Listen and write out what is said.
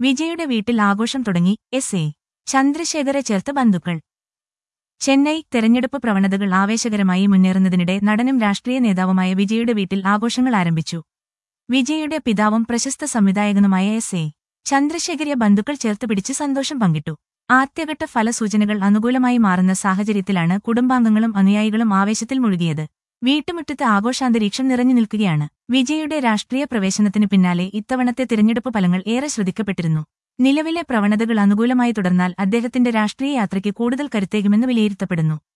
വിജയുടെ വീട്ടിൽ ആഘോഷം തുടങ്ങി എസ് എ ചന്ദ്രശേഖരെ ചേർത്ത് ബന്ധുക്കൾ ചെന്നൈ തെരഞ്ഞെടുപ്പ് പ്രവണതകൾ ആവേശകരമായി മുന്നേറുന്നതിനിടെ നടനും രാഷ്ട്രീയ നേതാവുമായ വിജയുടെ വീട്ടിൽ ആഘോഷങ്ങൾ ആരംഭിച്ചു വിജയുടെ പിതാവും പ്രശസ്ത സംവിധായകനുമായ എസ് എ ചന്ദ്രശേഖരെ ബന്ധുക്കൾ ചേർത്ത് പിടിച്ച് സന്തോഷം പങ്കിട്ടു ആദ്യഘട്ട ഫലസൂചനകൾ അനുകൂലമായി മാറുന്ന സാഹചര്യത്തിലാണ് കുടുംബാംഗങ്ങളും അനുയായികളും ആവേശത്തിൽ മുഴുകിയത് വീട്ടുമുറ്റത്ത് ആഘോഷാന്തരീക്ഷം നിറഞ്ഞു നിൽക്കുകയാണ് വിജയുടെ രാഷ്ട്രീയ പ്രവേശനത്തിന് പിന്നാലെ ഇത്തവണത്തെ തിരഞ്ഞെടുപ്പ് ഫലങ്ങൾ ഏറെ ശ്രദ്ധിക്കപ്പെട്ടിരുന്നു നിലവിലെ പ്രവണതകൾ അനുകൂലമായി തുടർന്നാൽ അദ്ദേഹത്തിന്റെ രാഷ്ട്രീയ യാത്രയ്ക്ക് കൂടുതൽ കരുത്തേകുമെന്ന് വിലയിരുത്തപ്പെടുന്നു